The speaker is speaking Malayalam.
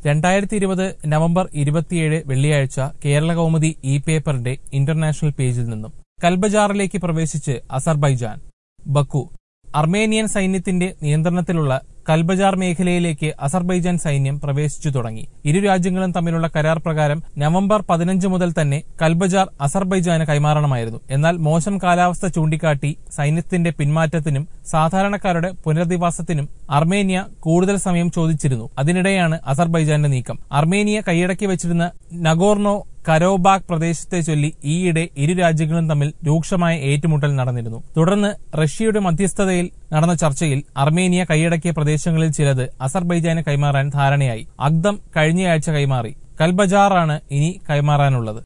രണ്ടായിരത്തി ഇരുപത് നവംബർ ഇരുപത്തിയേഴ് വെള്ളിയാഴ്ച കേരള കൗമുദി ഇ പേപ്പറിന്റെ ഇന്റർനാഷണൽ പേജിൽ നിന്നും കൽബജാറിലേക്ക് പ്രവേശിച്ച് അസർബൈജാൻ ബക്കു അർമേനിയൻ സൈന്യത്തിന്റെ നിയന്ത്രണത്തിലുള്ള കൽബജാർ മേഖലയിലേക്ക് അസർബൈജാൻ സൈന്യം പ്രവേശിച്ചു തുടങ്ങി ഇരു രാജ്യങ്ങളും തമ്മിലുള്ള കരാർ പ്രകാരം നവംബർ പതിനഞ്ച് മുതൽ തന്നെ കൽബജാർ അസർബൈജാന് കൈമാറണമായിരുന്നു എന്നാൽ മോശം കാലാവസ്ഥ ചൂണ്ടിക്കാട്ടി സൈന്യത്തിന്റെ പിന്മാറ്റത്തിനും സാധാരണക്കാരുടെ പുനരധിവാസത്തിനും അർമേനിയ കൂടുതൽ സമയം ചോദിച്ചിരുന്നു അതിനിടെയാണ് അസർബൈജാന്റെ നീക്കം അർമേനിയ കൈയടക്കി വെച്ചിരുന്ന നഗോർണോ കരോബാഗ് പ്രദേശത്തെ ചൊല്ലി ഈയിടെ ഇരു രാജ്യങ്ങളും തമ്മിൽ രൂക്ഷമായ ഏറ്റുമുട്ടൽ നടന്നിരുന്നു തുടർന്ന് റഷ്യയുടെ മധ്യസ്ഥതയിൽ നടന്ന ചർച്ചയിൽ അർമേനിയ കൈയടക്കിയ പ്രദേശങ്ങളിൽ ചിലത് അസർബൈജാന് കൈമാറാൻ ധാരണയായി അഗ്ദം കഴിഞ്ഞയാഴ്ച കൈമാറി കൽബജാറാണ് ഇനി കൈമാറാനുള്ളത്